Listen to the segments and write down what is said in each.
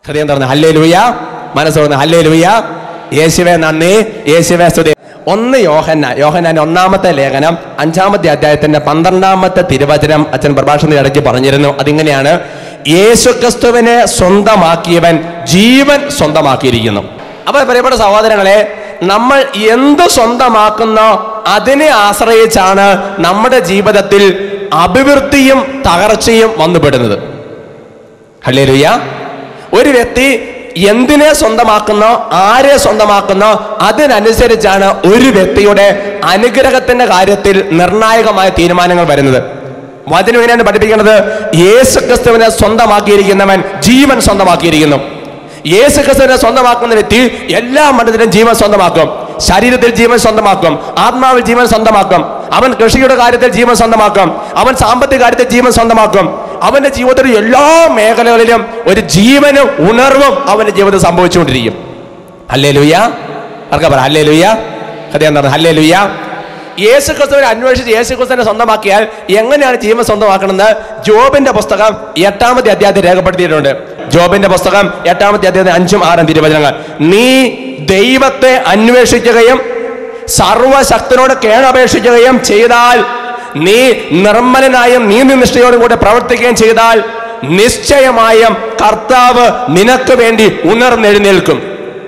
ഹൃദയം തുറന്ന് ഹല്ലേ ലൂയ മനസ്സ് തുറന്ന് ഹല്ലേ ലൂയ യേശുവെ നന്ദി യേശുവെ സ്തുതി ഒന്ന് യോഹന്ന യോഹന്നാൻ ഒന്നാമത്തെ ലേഖനം അഞ്ചാമത്തെ അധ്യായത്തിന്റെ പന്ത്രണ്ടാമത്തെ തിരുവചനം അച്ഛൻ പ്രഭാഷണത്തിൽ ഇടയ്ക്ക് പറഞ്ഞിരുന്നു അതിങ്ങനെയാണ് യേശുക്രിസ്തുവിനെ സ്വന്തമാക്കിയവൻ ജീവൻ സ്വന്തമാക്കിയിരിക്കുന്നു അപ്പൊ പ്രിയപ്പെട്ട സഹോദരങ്ങളെ നമ്മൾ എന്ത് സ്വന്തമാക്കുന്നോ അതിനെ ആശ്രയിച്ചാണ് നമ്മുടെ ജീവിതത്തിൽ അഭിവൃദ്ധിയും തകർച്ചയും വന്നുപെടുന്നത് ഹല്ലേലൂയ ഒരു വ്യക്തി എന്തിനെ സ്വന്തമാക്കുന്നോ ആരെ സ്വന്തമാക്കുന്നോ അതിനനുസരിച്ചാണ് ഒരു വ്യക്തിയുടെ അനുഗ്രഹത്തിന്റെ കാര്യത്തിൽ നിർണായകമായ തീരുമാനങ്ങൾ വരുന്നത് വചനം ഇങ്ങനെയാണ് പഠിപ്പിക്കുന്നത് യേശു ക്രിസ്തുവിനെ സ്വന്തമാക്കിയിരിക്കുന്നവൻ ജീവൻ സ്വന്തമാക്കിയിരിക്കുന്നു യേശു ക്രിസ്തുവിനെ സ്വന്തമാക്കുന്ന വ്യക്തി എല്ലാ മണ്ഡലത്തിലും ജീവൻ സ്വന്തമാക്കും ശരീരത്തിൽ ജീവൻ സ്വന്തമാക്കും ആത്മാവിൽ ജീവൻ സ്വന്തമാക്കും അവൻ കൃഷിയുടെ കാര്യത്തിൽ ജീവൻ സ്വന്തമാക്കും അവൻ സാമ്പത്തിക കാര്യത്തിൽ ജീവൻ സ്വന്തമാക്കും അവന്റെ ജീവിതത്തിൽ എല്ലാ മേഖലകളിലും ഒരു ജീവനും ഉണർവും അവന്റെ ജീവിതത്തിൽ സംഭവിച്ചുകൊണ്ടിരിക്കും അല്ലേ ലുയ്യ ആർക്കാ പറ അല്ലേ ലുയ്യ ഹൃദയം പറഞ്ഞു അല്ലേ ലുയ്യ യേശു ക്രിസ്തുവിനെ അന്വേഷിച്ച് യേശു ക്രിസ്തുവിനെ സ്വന്തമാക്കിയാൽ എങ്ങനെയാണ് ജീവൻ സ്വന്തമാക്കണമെന്ന് ജോബിന്റെ പുസ്തകം എട്ടാമത്തെ അധ്യായത്തിൽ രേഖപ്പെടുത്തിയിട്ടുണ്ട് ജോബിന്റെ പുസ്തകം എട്ടാമത്തെ അധ്യായത്തിൽ അഞ്ചും ആറും തിരുവചനങ്ങൾ നീ ദൈവത്തെ അന്വേഷിക്കുകയും സർവശക്തനോട് കേണപേക്ഷിക്കുകയും ചെയ്താൽ നീ നിർമ്മലനായും നീതിനിഷ്ഠയോടും കൂടെ പ്രവർത്തിക്കുകയും ചെയ്താൽ നിശ്ചയമായും കർത്താവ് നിനക്ക് വേണ്ടി ഉണർന്നെഴുന്നേൽക്കും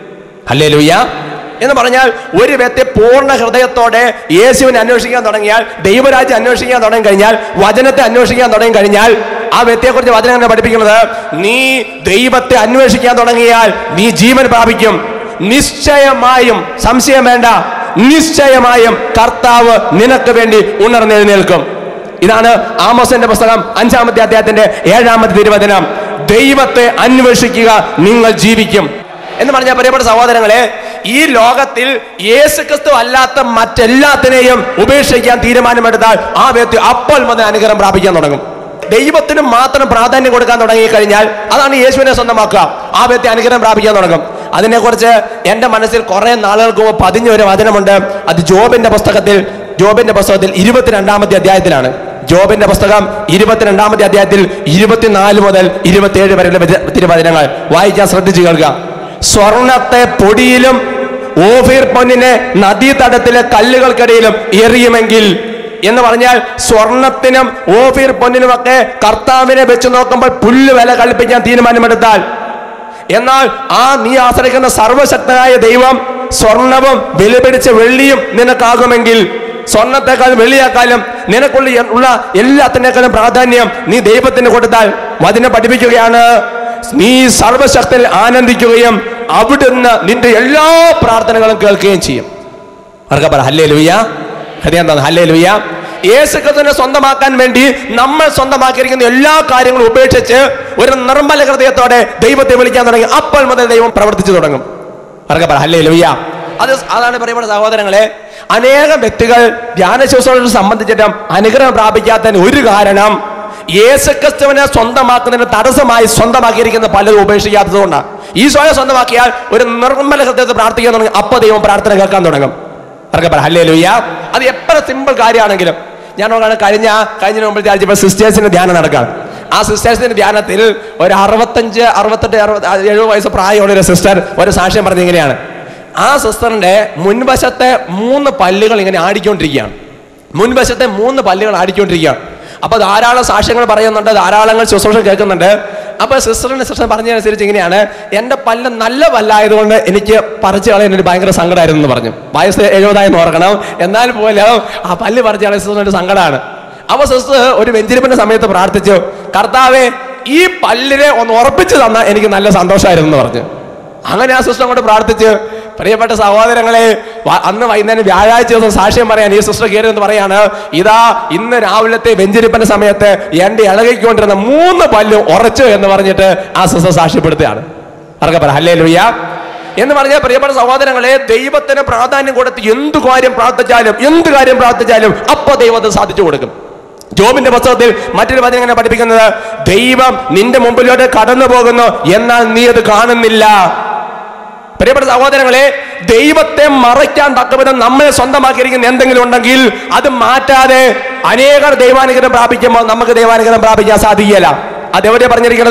അല്ലേ ലൂയ്യ എന്ന് പറഞ്ഞാൽ ഒരു വ്യക്തി പൂർണ്ണ ഹൃദയത്തോടെ യേശുവിനെ അന്വേഷിക്കാൻ തുടങ്ങിയാൽ ദൈവരാജ്യം അന്വേഷിക്കാൻ തുടങ്ങി കഴിഞ്ഞാൽ വചനത്തെ അന്വേഷിക്കാൻ തുടങ്ങി കഴിഞ്ഞാൽ ആ വ്യക്തിയെക്കുറിച്ച് വചനം എന്നെ പഠിപ്പിക്കുന്നത് നീ ദൈവത്തെ അന്വേഷിക്കാൻ തുടങ്ങിയാൽ നീ ജീവൻ പ്രാപിക്കും നിശ്ചയമായും സംശയം വേണ്ട നിശ്ചയമായും കർത്താവ് നിനക്ക് വേണ്ടി ഉണർന്നെഴുന്നേൽക്കും ഇതാണ് ആമോസിന്റെ പുസ്തകം അഞ്ചാമത്തെ അധ്യായത്തിന്റെ ഏഴാമത്തെ തിരുവചനം ദൈവത്തെ അന്വേഷിക്കുക നിങ്ങൾ ജീവിക്കും എന്ന് പറഞ്ഞ പ്രിയപ്പെട്ട സഹോദരങ്ങളെ ഈ ലോകത്തിൽ യേശുക്രിസ്തു അല്ലാത്ത മറ്റെല്ലാത്തിനെയും ഉപേക്ഷിക്കാൻ തീരുമാനമെടുത്താൽ ആ വ്യക്തി അപ്പോൾ മുതൽ അനുഗ്രഹം പ്രാപിക്കാൻ തുടങ്ങും ദൈവത്തിന് മാത്രം പ്രാധാന്യം കൊടുക്കാൻ തുടങ്ങി കഴിഞ്ഞാൽ അതാണ് യേശുവിനെ സ്വന്തമാക്കുക ആ വ്യക്തി അനുഗ്രഹം പ്രാപിക്കാൻ തുടങ്ങും അതിനെക്കുറിച്ച് എൻ്റെ മനസ്സിൽ കുറെ നാളുകൾക്ക് മുമ്പ് പതിഞ്ഞ ഒരു വചനമുണ്ട് അത് ജോബിന്റെ പുസ്തകത്തിൽ ജോബിന്റെ പുസ്തകത്തിൽ ഇരുപത്തിരണ്ടാമത്തെ അധ്യായത്തിലാണ് ജോബിന്റെ പുസ്തകം ഇരുപത്തിരണ്ടാമത്തെ അധ്യായത്തിൽ ഇരുപത്തിനാല് മുതൽ ഇരുപത്തിയേഴ് വരെയുള്ള വച- തിരുവചനങ്ങൾ വായിക്കാൻ ശ്രദ്ധിച്ചു കേൾക്കുക സ്വർണത്തെ പൊടിയിലും ഓഫീർ പൊന്നിനെ നദീതടത്തിലെ കല്ലുകൾക്കിടയിലും എറിയുമെങ്കിൽ എന്ന് പറഞ്ഞാൽ സ്വർണത്തിനും ഓഫീർ പൊന്നിനുമൊക്കെ കർത്താവിനെ വെച്ച് നോക്കുമ്പോൾ പുല്ല് വില കൽപ്പിക്കാൻ തീരുമാനമെടുത്താൽ എന്നാൽ ആ നീ ആശ്രയിക്കുന്ന സർവശക്തനായ ദൈവം സ്വർണവും വിലപിടിച്ച വെള്ളിയും നിനക്കാകുമെങ്കിൽ സ്വർണത്തെക്കാളും വെള്ളിയേക്കാളും നിനക്കുള്ള എ- ഉള്ള എല്ലാത്തിനേക്കാളും പ്രാധാന്യം നീ ദൈവത്തിന് കൊടുത്താൽ വചനം പഠിപ്പിക്കുകയാണ് നീ സർവശക്തൽ ആനന്ദിക്കുകയും അവിടുന്ന് നിന്റെ എല്ലാ പ്രാർത്ഥനകളും കേൾക്കുകയും ചെയ്യും അവർക്ക് പറ ഹല്ലേ ലുയ്യ ഹൃദയം തന്നെ ഹല്ലേ ലുയ്യ യേശുക്രിസ്തുവിനെ സ്വന്തമാക്കാൻ വേണ്ടി നമ്മൾ സ്വന്തമാക്കിയിരിക്കുന്ന എല്ലാ കാര്യങ്ങളും ഉപേക്ഷിച്ച് ഒരു നിർമ്മല ഹൃദയത്തോടെ ദൈവത്തെ വിളിക്കാൻ തുടങ്ങി അപ്പോൾ മുതൽ ദൈവം പ്രവർത്തിച്ചു തുടങ്ങും അവർക്ക് പറ ഹല്ലേ ലുയ്യ അത് അതാണ് പറയുമ്പോൾ സഹോദരങ്ങളെ അനേകം വ്യക്തികൾ ധ്യാന ശുശ്രൂഷ സംബന്ധിച്ചിട്ടും അനുഗ്രഹം പ്രാപിക്കാത്തതിന് ഒരു കാരണം യേശുക്രിസ്തുവിനെ സ്വന്തമാക്കുന്നതിന് തടസ്സമായി സ്വന്തമാക്കിയിരിക്കുന്ന പലരും ഉപേക്ഷിക്കാത്തത് കൊണ്ടാണ് ഈശോയെ സ്വന്തമാക്കിയാൽ ഒരു നിർമ്മല ഹൃദയത്തെ പ്രാർത്ഥിക്കാൻ തുടങ്ങി അപ്പൊ ദൈവം പ്രാർത്ഥന കേൾക്കാൻ തുടങ്ങും അവർക്ക് പറ ഹല്ലേ ലുയ്യ അത് എത്ര സിമ്പിൾ കാര്യമാണെങ്കിലും ഞാൻ നോക്കാണ് കഴിഞ്ഞ കഴിഞ്ഞ മുമ്പത്തെ ആഴ്ച ഇപ്പോൾ സിസ്റ്റേഴ്സിന്റെ ധ്യാനം നടക്കാം ആ സിസ്റ്റേഴ്സിന്റെ ധ്യാനത്തിൽ ഒരു അറുപത്തഞ്ച് അറുപത്തെട്ട് അറുപത് എഴുപത് വയസ്സ് പ്രായമുള്ള ഒരു സിസ്റ്റർ ഒരു സാക്ഷ്യം പറഞ്ഞത് ഇങ്ങനെയാണ് ആ സിസ്റ്ററിന്റെ മുൻവശത്തെ മൂന്ന് പല്ലുകൾ ഇങ്ങനെ ആടിക്കൊണ്ടിരിക്കുകയാണ് മുൻവശത്തെ മൂന്ന് പല്ലുകൾ ആടിക്കൊണ്ടിരിക്കുകയാണ് അപ്പൊ ധാരാളം സാക്ഷ്യങ്ങൾ പറയുന്നുണ്ട് ധാരാളങ്ങൾ ശുശ്രൂഷ കേൾക്കുന്നുണ്ട് അപ്പൊ സിസ്റ്ററിന്റെ സിസ്റ്റർ പറഞ്ഞതനുസരിച്ച് ഇങ്ങനെയാണ് എന്റെ പല്ല് നല്ല പല്ലായതുകൊണ്ട് എനിക്ക് പറിച്ചു കളയാൻ ഒരു ഭയങ്കര സങ്കടമായിരുന്നു എന്ന് പറഞ്ഞു വയസ്സ് എഴുപതായെന്ന് ഓർക്കണം എന്നാൽ പോലും ആ പല്ല് പറിച്ചു കളയാൻ സിസ്റ്ററിന് ഒരു സങ്കടമാണ് അപ്പൊ സിസ്റ്റർ ഒരു വെഞ്ചിരിപ്പിന്റെ സമയത്ത് പ്രാർത്ഥിച്ചു കർത്താവെ ഈ പല്ലിനെ ഒന്ന് ഉറപ്പിച്ചു തന്ന എനിക്ക് നല്ല സന്തോഷമായിരുന്നു എന്ന് പറഞ്ഞു അങ്ങനെ ആ സിസ്റ്റർ കൊണ്ട് പ്രാർത്ഥിച്ച് പ്രിയപ്പെട്ട സഹോദരങ്ങളെ വ- അന്ന് വൈകുന്നേരം വ്യാഴാഴ്ച ദിവസം സാക്ഷ്യം പറയാൻ ഈ സിസ്റ്റർ കയറി എന്ന് പറയാണ് ഇതാ ഇന്ന് രാവിലത്തെ വെഞ്ചരിപ്പിന്റെ സമയത്ത് എന്റെ ഇളകിക്കൊണ്ടിരുന്ന മൂന്ന് പല്ലും ഉറച്ചു എന്ന് പറഞ്ഞിട്ട് ആ സിസ്റ്റർ സാക്ഷ്യപ്പെടുത്തുകയാണ് അവർക്ക് പറ ഹല്ലേ ലുയ്യ എന്ന് പറഞ്ഞാൽ പ്രിയപ്പെട്ട സഹോദരങ്ങളെ ദൈവത്തിന് പ്രാധാന്യം കൊടുത്ത് എന്ത് കാര്യം പ്രാർത്ഥിച്ചാലും എന്ത് കാര്യം പ്രാർത്ഥിച്ചാലും അപ്പൊ ദൈവത്തെ സാധിച്ചു കൊടുക്കും ജോബിന്റെ പുസ്തകത്തിൽ മറ്റൊരു വചനം ഇങ്ങനെ പഠിപ്പിക്കുന്നത് ദൈവം നിന്റെ മുമ്പിലോട്ട് കടന്നു പോകുന്നു എന്നാൽ നീ അത് കാണുന്നില്ല പ്രിയപ്പെട്ട സഹോദരങ്ങളെ ദൈവത്തെ മറയ്ക്കാൻ തക്കവിധം നമ്മളെ സ്വന്തമാക്കിയിരിക്കുന്ന എന്തെങ്കിലും ഉണ്ടെങ്കിൽ അത് മാറ്റാതെ അനേകർ ദൈവാനുഗ്രഹം പ്രാപിക്കുമ്പോൾ നമുക്ക് ദൈവാനുഗ്രഹം പ്രാപിക്കാൻ സാധിക്കുകയില്ല അതെവിടെയാ പറഞ്ഞിരിക്കുന്നത്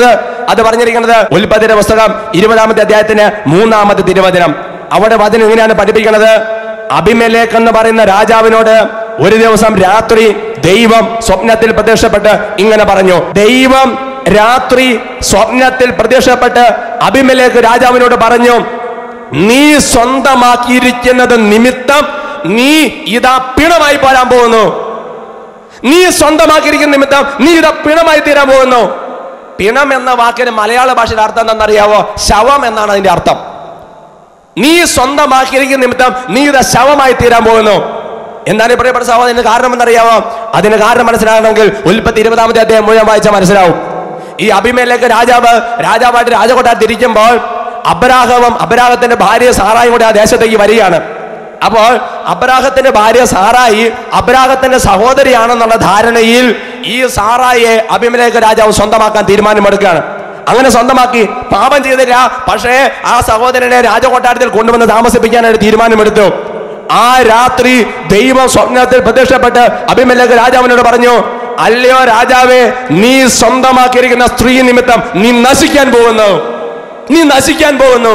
അത് പറഞ്ഞിരിക്കുന്നത് ഉൽപ്പത്തിയുടെ പുസ്തകം ഇരുപതാമത്തെ അധ്യായത്തിന് മൂന്നാമത്തെ തിരുവചനം അവിടെ വചനം ഇങ്ങനെയാണ് പഠിപ്പിക്കുന്നത് അഭിമലേഖ് എന്ന് പറയുന്ന രാജാവിനോട് ഒരു ദിവസം രാത്രി ദൈവം സ്വപ്നത്തിൽ പ്രത്യക്ഷപ്പെട്ട് ഇങ്ങനെ പറഞ്ഞു ദൈവം രാത്രി സ്വപ്നത്തിൽ പ്രത്യക്ഷപ്പെട്ട് അഭിമലേഖ് രാജാവിനോട് പറഞ്ഞു നീ സ്വന്തമാക്കിയിരിക്കുന്നത് നിമിത്തം നീ ഇതാ പിണമായി പോരാൻ പോകുന്നു നീ സ്വന്തമാക്കിയിരിക്കുന്ന നിമിത്തം നീ ഇതാ പിണമായി തീരാൻ പോകുന്നു പിണം എന്ന വാക്കിന് മലയാള ഭാഷയുടെ അർത്ഥം എന്താണെന്നറിയാവോ ശവം എന്നാണ് അതിന്റെ അർത്ഥം നീ സ്വന്തമാക്കിയിരിക്കുന്ന നിമിത്തം നീ ഇതാ ശവമായി തീരാൻ പോകുന്നു എന്താണ് ഈ പ്രിയപ്പെട്ട സഹോദരന് കാരണം എന്നറിയാമോ അതിന് കാരണം മനസ്സിലാകണമെങ്കിൽ ഉൽപ്പത്തി ഇരുപതാമത്തെ അദ്ദേഹം മുഴുവൻ വായിച്ചാൽ മനസ്സിലാവും ഈ അഭിമേലേക്ക് രാജാവ് രാജാവായിട്ട് രാജകൊട്ടാരത്തിൽ ഇരിക്കുമ്പോൾ അബ്രാഹവും അബ്രാഹത്തിന്റെ ഭാര്യ സാറായും കൂടെ ആ ദേശത്തേക്ക് വരികയാണ് അപ്പോൾ അബ്രാഹത്തിന്റെ ഭാര്യ സാറായി അബ്രാഹത്തിന്റെ സഹോദരിയാണെന്നുള്ള ധാരണയിൽ ഈ സാറായെ അഭിമലേഖ രാജാവ് സ്വന്തമാക്കാൻ തീരുമാനമെടുക്കുകയാണ് അങ്ങനെ സ്വന്തമാക്കി പാപം ചെയ്തില്ല പക്ഷേ ആ സഹോദരനെ രാജകൊട്ടാരത്തിൽ കൊണ്ടുവന്ന് താമസിപ്പിക്കാനായിട്ട് തീരുമാനമെടുത്തു ആ രാത്രി ദൈവം സ്വപ്നത്തിൽ പ്രത്യക്ഷപ്പെട്ട് അഭിമലേഖ രാജാവിനോട് പറഞ്ഞു അല്ലയോ രാജാവേ നീ സ്വന്തമാക്കിയിരിക്കുന്ന സ്ത്രീ നിമിത്തം നീ നശിക്കാൻ പോകുന്നു നീ നശിക്കാൻ പോകുന്നു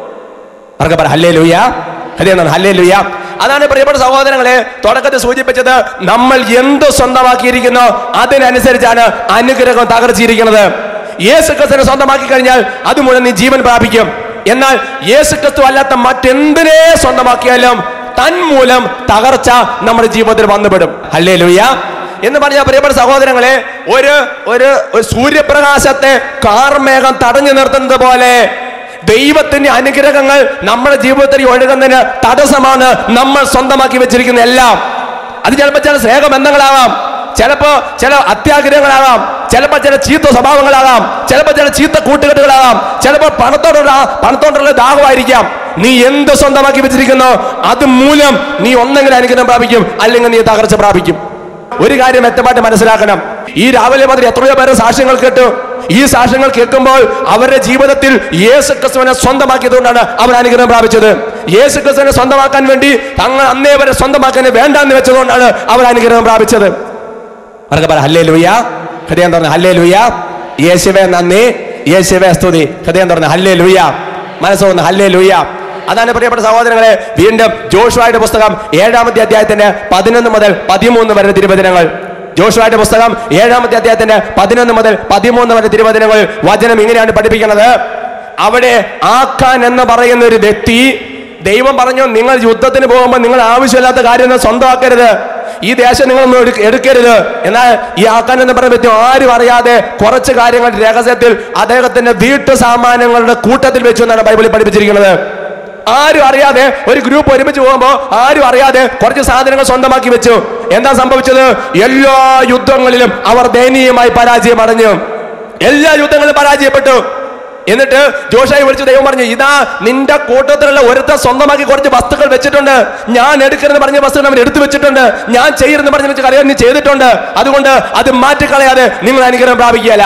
അവർക്ക് പറ ഹല്ലേ ലൂയ ഹരിയെന്നാണ് ഹല്ലേ ലൂയ അതാണ് പ്രിയപ്പെട്ട സഹോദരങ്ങളെ തുടക്കത്തിൽ സൂചിപ്പിച്ചത് നമ്മൾ എന്ത് സ്വന്തമാക്കിയിരിക്കുന്നോ അതിനനുസരിച്ചാണ് അനുഗ്രഹം തകർച്ചിരിക്കുന്നത് യേശു ക്രിസ്തുവിനെ സ്വന്തമാക്കി കഴിഞ്ഞാൽ അത് മുഴുവൻ നീ ജീവൻ പ്രാപിക്കും എന്നാൽ യേശു ക്രിസ്തു അല്ലാത്ത മറ്റെന്തിനെ സ്വന്തമാക്കിയാലും തന്മൂലം തകർച്ച നമ്മുടെ ജീവിതത്തിൽ വന്നുപെടും ഹല്ലേ ലൂയ എന്ന് പറഞ്ഞ പ്രിയപ്പെട്ട സഹോദരങ്ങളെ ഒരു ഒരു ഒരു സൂര്യപ്രകാശത്തെ കാർമേഘം തടഞ്ഞു നിർത്തുന്നത് പോലെ ദൈവത്തിന്റെ അനുഗ്രഹങ്ങൾ നമ്മുടെ ജീവിതത്തിൽ ഒഴുകുന്നതിന് തടസ്സമാണ് നമ്മൾ സ്വന്തമാക്കി വെച്ചിരിക്കുന്ന എല്ലാം അത് ചിലപ്പോൾ ചില സ്നേഹബന്ധങ്ങളാവാം ചിലപ്പോ ചില അത്യാഗ്രഹങ്ങളാകാം ചിലപ്പോൾ ചില ചീത്ത സ്വഭാവങ്ങളാകാം ചിലപ്പോൾ ചില ചീത്ത കൂട്ടുകെട്ടുകളാകാം ചിലപ്പോൾ പണത്തോടുള്ള പണത്തോടുള്ള ദാഹമായിരിക്കാം നീ എന്ത് സ്വന്തമാക്കി വെച്ചിരിക്കുന്നോ അത് മൂലം നീ ഒന്നെങ്കിലും അനുഗ്രഹം പ്രാപിക്കും അല്ലെങ്കിൽ നീ തകർച്ച പ്രാപിക്കും ഒരു കാര്യം വ്യക്തമായിട്ട് മനസ്സിലാക്കണം ഈ രാവിലെ മുതൽ എത്രയോ പേരെ സാക്ഷ്യങ്ങൾ കേട്ടു ഈ സാക്ഷ്യങ്ങൾ കേൾക്കുമ്പോൾ അവരുടെ ജീവിതത്തിൽ യേശു ക്രിസ്തുവിനെ സ്വന്തമാക്കിയതുകൊണ്ടാണ് അവർ അനുഗ്രഹം പ്രാപിച്ചത് യേശു ക്രിസ്തുവിനെ സ്വന്തമാക്കാൻ വേണ്ടി തങ്ങൾ അന്നേ വരെ സ്വന്തമാക്കാൻ വേണ്ടാന്ന് വെച്ചതുകൊണ്ടാണ് അവർ അനുഗ്രഹം പ്രാപിച്ചത് അവർക്ക് പറ ഹല്ലേ ലൂയ ഹൃദയം തുറന്ന് ഹല്ലേ ലൂയ യേശുവേ നന്ദി യേശുവേ സ്തുതി ഹൃദയം തുറന്ന് ഹല്ലേ ലൂയ മനസ്സ് തുറന്ന് ഹല്ലേ ലൂയ അതാണ് പ്രിയപ്പെട്ട സഹോദരങ്ങളെ വീണ്ടും ജോഷുവായുടെ പുസ്തകം ഏഴാമത്തെ അധ്യായത്തിന്റെ പതിനൊന്ന് മുതൽ പതിമൂന്ന് വരെ തിരുവചനങ്ങൾ ജോഷുവായുടെ പുസ്തകം ഏഴാമത്തെ അധ്യായത്തിന്റെ പതിനൊന്ന് മുതൽ പതിമൂന്ന് വരെ തിരുവചനങ്ങൾ വചനം ഇങ്ങനെയാണ് പഠിപ്പിക്കുന്നത് അവിടെ ആക്കാൻ എന്ന് പറയുന്ന ഒരു വ്യക്തി ദൈവം പറഞ്ഞു നിങ്ങൾ യുദ്ധത്തിന് പോകുമ്പോൾ നിങ്ങൾ ആവശ്യമില്ലാത്ത കാര്യമൊന്നും സ്വന്തമാക്കരുത് ഈ ദേശം നിങ്ങളൊന്നും എടുക്ക- എടുക്കരുത് എന്നാൽ ഈ ആക്കാൻ എന്ന് പറയുന്ന വ്യക്തി ആരും അറിയാതെ കുറച്ച് കാര്യങ്ങൾ രഹസ്യത്തിൽ അദ്ദേഹത്തിന്റെ വീട്ടു സാമാനങ്ങളുടെ കൂട്ടത്തിൽ വെച്ചു എന്നാണ് ബൈബിളിൽ പഠിപ്പിച്ചിരിക്കുന്നത് ആരും അറിയാതെ ഒരു ഗ്രൂപ്പ് ഒരുമിച്ച് പോകുമ്പോൾ ആരും അറിയാതെ കുറച്ച് സാധനങ്ങൾ സ്വന്തമാക്കി വെച്ചു എന്താ സംഭവിച്ചത് എല്ലാ യുദ്ധങ്ങളിലും അവർ ദയനീയമായി പരാജയം അടഞ്ഞു എല്ലാ യുദ്ധങ്ങളിലും പരാജയപ്പെട്ടു എന്നിട്ട് ജോഷായി വിളിച്ചു ദൈവം പറഞ്ഞു ഇതാ നിന്റെ കൂട്ടത്തിലുള്ള ഒരുത്ത സ്വന്തമാക്കി കുറച്ച് വസ്തുക്കൾ വെച്ചിട്ടുണ്ട് ഞാൻ എടുക്കരുത് പറഞ്ഞ വസ്തുക്കൾ അവൻ എടുത്തു വെച്ചിട്ടുണ്ട് ഞാൻ ചെയ്യരുതെന്ന് പറഞ്ഞ വെച്ച് കാര്യം നീ ചെയ്തിട്ടുണ്ട് അതുകൊണ്ട് അത് മാറ്റിക്കളയാതെ നിങ്ങൾ അനുഗ്രഹം പ്രാപിക്കുകയല്ല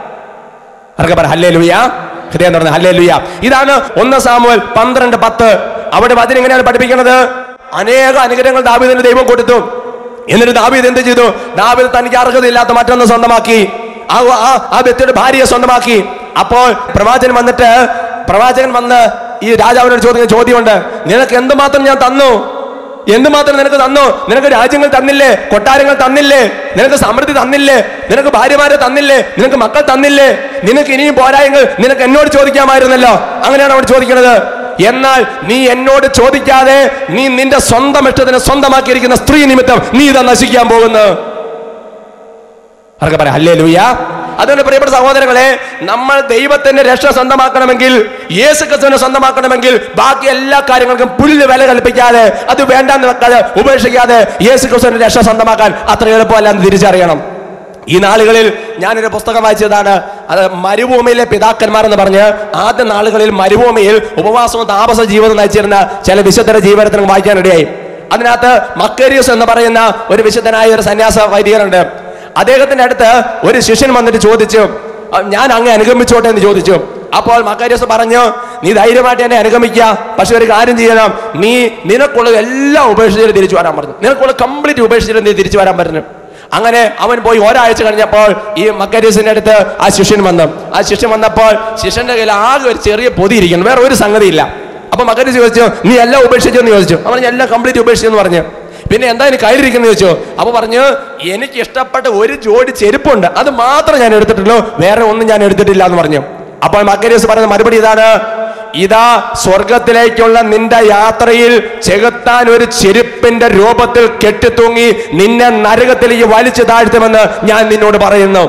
ആർക്കെ പറ ഹല്ലേ ലുയ ഹൃദയം തുറന്ന് ഹല്ലേ ലുയ ഇതാണ് ഒന്ന് സാമുവൽ പന്ത്രണ്ട് പത്ത് അവിടെ വചനം എങ്ങനെയാണ് പഠിപ്പിക്കുന്നത് അനേക അനുഗ്രഹങ്ങൾ ദാവീദിന് ദൈവം കൊടുത്തു എന്നിട്ട് ദാവീദ് എന്ത് ചെയ്തു ദാവീദ് തനിക്ക് അർഹതയില്ലാത്ത മറ്റൊന്ന് സ്വന്തമാക്കി ആ ആ- ആ വ്യക്തിയുടെ ഭാര്യയെ സ്വന്തമാക്കി അപ്പോൾ പ്രവാചകൻ വന്നിട്ട് പ്രവാചകൻ വന്ന് ഈ രാജാവിനോട് ചോദിക്കുന്ന ചോദ്യമുണ്ട് നിനക്ക് എന്തുമാത്രം ഞാൻ തന്നു എന്തുമാത്രം നിനക്ക് തന്നു നിനക്ക് രാജ്യങ്ങൾ തന്നില്ലേ കൊട്ടാരങ്ങൾ തന്നില്ലേ നിനക്ക് സമൃദ്ധി തന്നില്ലേ നിനക്ക് ഭാര്യമാരെ തന്നില്ലേ നിനക്ക് മക്കൾ തന്നില്ലേ നിനക്ക് ഇനിയും പോരായെങ്കിൽ നിനക്ക് എന്നോട് ചോദിക്കാമായിരുന്നല്ലോ അങ്ങനെയാണ് അവൻ ചോദിക്കുന്നത് എന്നാൽ നീ എന്നോട് ചോദിക്കാതെ നീ നിന്റെ സ്വന്തം ഇഷ്ടത്തിന് സ്വന്തമാക്കിയിരിക്കുന്ന സ്ത്രീ നിമിത്തം നീ ഇതാ നശിക്കാൻ പോകുന്നു അവർക്ക് പറയാം ഹല്ലേ ലൂയ അതുകൊണ്ട് പ്രിയപ്പെട്ട സഹോദരങ്ങളെ നമ്മൾ ദൈവത്തിന്റെ രക്ഷ സ്വന്തമാക്കണമെങ്കിൽ യേശു ക്രിസ്തുവിനെ സ്വന്തമാക്കണമെങ്കിൽ ബാക്കി എല്ലാ കാര്യങ്ങൾക്കും പുല്ല് വില കൽപ്പിക്കാതെ അത് വേണ്ടാന്ന് വെക്കാതെ ഉപേക്ഷിക്കാതെ യേശു ക്രിസ്തുവിന്റെ രക്ഷ സ്വന്തമാക്കാൻ അത്ര എളുപ്പമല്ല എന്ന് തിരിച്ചറിയണം ഈ നാളുകളിൽ ഞാനൊരു പുസ്തകം വായിച്ചതാണ് അത് മരുഭൂമിയിലെ പിതാക്കന്മാർ എന്ന് പറഞ്ഞ് ആദ്യ നാളുകളിൽ മരുഭൂമിയിൽ ഉപവാസവും താപസ ജീവിതം നയിച്ചിരുന്ന ചില വിശുദ്ധര ജീവിതത്തിനും വായിക്കാനിടയായി അതിനകത്ത് മക്കേരിയസ് എന്ന് പറയുന്ന ഒരു വിശുദ്ധനായ ഒരു സന്യാസ വൈദികനുണ്ട് അദ്ദേഹത്തിന്റെ അടുത്ത് ഒരു ശിഷ്യൻ വന്നിട്ട് ചോദിച്ചു "അ, ഞാൻ അങ്ങ് അനുഗമിച്ചോട്ടെ എന്ന് ചോദിച്ചു അപ്പോൾ മക്കാരിയസ് പറഞ്ഞു നീ ധൈര്യമായിട്ട് എന്നെ അനുഗമിക്കുക പക്ഷെ ഒരു കാര്യം ചെയ്യണം നീ നിനക്കുള്ളത് എല്ലാം ഉപേക്ഷിച്ചിട്ട് തിരിച്ചു വരാൻ പറഞ്ഞു നിനക്കുള്ളത് കംപ്ലീറ്റ് ഉപേക്ഷിച്ചിട്ട് നീ തിരിച്ചു വരാൻ പറഞ്ഞു അങ്ങനെ അവൻ പോയി ഒരാഴ്ച കഴിഞ്ഞപ്പോൾ ഈ മക്കരീസിന്റെ അടുത്ത് ആ ശിഷ്യൻ വന്നു ആ ശിഷ്യൻ വന്നപ്പോൾ ശിഷ്യന്റെ കയ്യിൽ ആകെ ഒരു ചെറിയ പൊതി ഇരിക്കുന്നു വേറെ ഒരു സംഗതിയില്ല അപ്പൊ മകരീസ് ചോദിച്ചു നീ എല്ലാം ഉപേക്ഷിച്ചു എന്ന് ചോദിച്ചു അവൻ ഞാൻ എല്ലാം കംപ്ലീറ്റ് ഉപേക്ഷിച്ചു എന്ന് പറഞ്ഞു പിന്നെ എന്താ എനിക്ക് കയ്യിലിരിക്കുന്നു ചോദിച്ചു അപ്പൊ പറഞ്ഞു എനിക്ക് ഇഷ്ടപ്പെട്ട ഒരു ജോഡി ചെരുപ്പുണ്ട് അത് മാത്രം ഞാൻ എടുത്തിട്ടുള്ളൂ വേറെ ഒന്നും ഞാൻ എടുത്തിട്ടില്ല എന്ന് പറഞ്ഞു അപ്പോൾ മക്കരീസ് പറയുന്ന മറുപടി ഇതാണ് ഇതാ സ്വർഗത്തിലേക്കുള്ള നിന്റെ യാത്രയിൽ ചെകുത്താൻ ഒരു ചെരുപ്പിന്റെ രൂപത്തിൽ കെട്ടിത്തൂങ്ങി നിന്നെ നരകത്തിലേക്ക് വലിച്ചു താഴ്ത്തുമെന്ന് ഞാൻ നിന്നോട് പറയുന്നു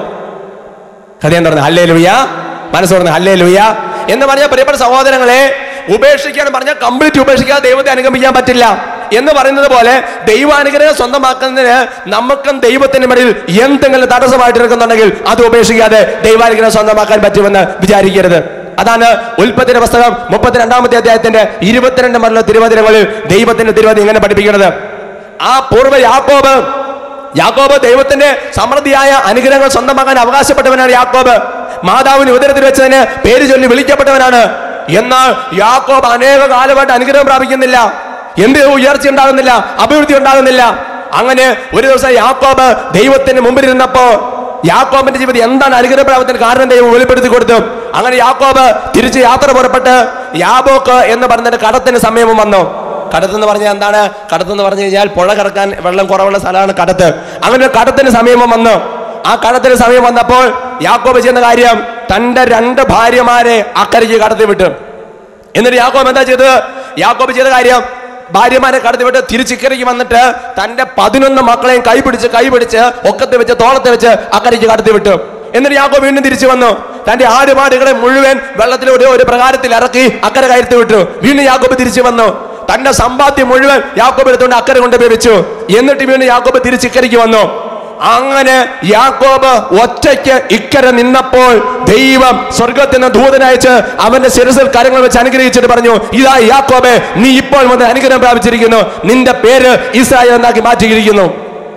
ഹൃദയം തുറന്ന് ഹല്ലേ ലുയ്യ മനസ്സ് തുറന്ന് ഹല്ലേ ലുയ്യ എന്ന് പറഞ്ഞ പ്രിയപ്പെട്ട സഹോദരങ്ങളെ ഉപേക്ഷിക്കാൻ പറഞ്ഞാൽ കംപ്ലീറ്റ് ഉപേക്ഷിക്കാതെ ദൈവത്തെ അനുഗമിക്കാൻ പറ്റില്ല എന്ന് പറയുന്നത് പോലെ ദൈവാനുഗ്രഹം സ്വന്തമാക്കുന്നതിന് നമുക്കും ദൈവത്തിന്റെ ഇടയിൽ എന്തെങ്കിലും തടസ്സമായിട്ട് നിൽക്കുന്നുണ്ടെങ്കിൽ അത് ഉപേക്ഷിക്കാതെ ദൈവാനുഗ്രഹം സ്വന്തമാക്കാൻ പറ്റുമെന്ന് വിചാരിക്കരുത് അതാണ് ഉൽപ്പത്തിന്റെ പുസ്തകം മുപ്പത്തിരണ്ടാമത്തെ അധ്യായത്തിന്റെ ഇരുപത്തിരണ്ട് മുതലുള്ള തിരുവതിരകളിൽ ദൈവത്തിന്റെ തിരുവതി ഇങ്ങനെ പഠിപ്പിക്കുന്നത് ആ പൂർവ്വ യാക്കോബ് യാക്കോബ് ദൈവത്തിന്റെ സമൃദ്ധിയായ അനുഗ്രഹങ്ങൾ സ്വന്തമാക്കാൻ അവകാശപ്പെട്ടവനാണ് യാക്കോബ് മാതാവിന് ഉദരത്തിൽ വെച്ചതിന് പേര് ചൊല്ലി വിളിക്കപ്പെട്ടവനാണ് എന്നാൽ യാക്കോബ് അനേക കാലമായിട്ട് അനുഗ്രഹം പ്രാപിക്കുന്നില്ല എന്ത് ഉയർച്ച ഉണ്ടാകുന്നില്ല അഭിവൃദ്ധി ഉണ്ടാകുന്നില്ല അങ്ങനെ ഒരു ദിവസം യാക്കോബ് ദൈവത്തിന് മുമ്പിൽ ഇരുന്നപ്പോ യാക്കോബിന്റെ ജീവിതം എന്താണ് അനുഗ്രഹ പ്രാപത്തിന് കാരണം ദൈവം വെളിപ്പെടുത്തി കൊടുത്തു അങ്ങനെ യാക്കോബ് തിരിച്ച് യാത്ര പുറപ്പെട്ട് യാബോക്ക് എന്ന് പറഞ്ഞിട്ട് കടത്തിന് സമയം വന്നു കടത്തെന്ന് പറഞ്ഞാൽ എന്താണ് കടത്തെന്ന് പറഞ്ഞു കഴിഞ്ഞാൽ പുഴ കിടക്കാൻ വെള്ളം കുറവുള്ള സ്ഥലമാണ് കടത്ത് അങ്ങനെ ഒരു കടത്തിന് സമീപം വന്നു ആ കടത്തിന് സമയം വന്നപ്പോൾ യാക്കോബ് ചെയ്യുന്ന കാര്യം തന്റെ രണ്ട് ഭാര്യമാരെ അക്കരയ്ക്ക് കടത്തി വിട്ടു എന്നിട്ട് യാക്കോബ് എന്താ ചെയ്തത് യാക്കോബ് ചെയ്ത കാര്യം ഭാര്യമാരെ കടത്തി വിട്ട് തിരിച്ചിക്കരയ്ക്ക് വന്നിട്ട് തന്റെ പതിനൊന്ന് മക്കളെയും കൈ പിടിച്ച് കൈ പിടിച്ച് ഒക്കത്ത് വെച്ച് തോളത്ത് വെച്ച് അക്കരയ്ക്ക് കടത്തി വിട്ടു എന്നിട്ട് യാക്കോബ് വീണ്ടും തിരിച്ചു വന്നു തന്റെ ആടുപാടുകളെ മുഴുവൻ വെള്ളത്തിലൂടെ ഒരു പ്രകാരത്തിൽ ഇറക്കി അക്കരെ കയറ്റി വിട്ടു വീണ്ടും യാക്കോബ് തിരിച്ചു വന്നു തന്റെ സമ്പാദ്യം മുഴുവൻ യാക്കോബ് എടുത്തുകൊണ്ട് അക്കരെ കൊണ്ടുപോയി വെച്ചു എന്നിട്ട് വീണ്ടും യാക്കോബ് തിരിച്ചിക്കരയ്ക്ക് വന്നു അങ്ങനെ യാക്കോബ് ഒറ്റയ്ക്ക് ഇക്കരെ നിന്നപ്പോൾ ദൈവം സ്വർഗത്തിൽ നിന്ന് ദൂതനയച്ച് അവന്റെ ശിരസിൽ കരങ്ങൾ വെച്ച് അനുഗ്രഹിച്ചിട്ട് പറഞ്ഞു ഇതാ യാക്കോബെ നീ ഇപ്പോൾ മുതൽ അനുഗ്രഹം പ്രാപിച്ചിരിക്കുന്നു നിന്റെ പേര് ഇസ്രായേൽ എന്നാക്കി മാറ്റിയിരിക്കുന്നു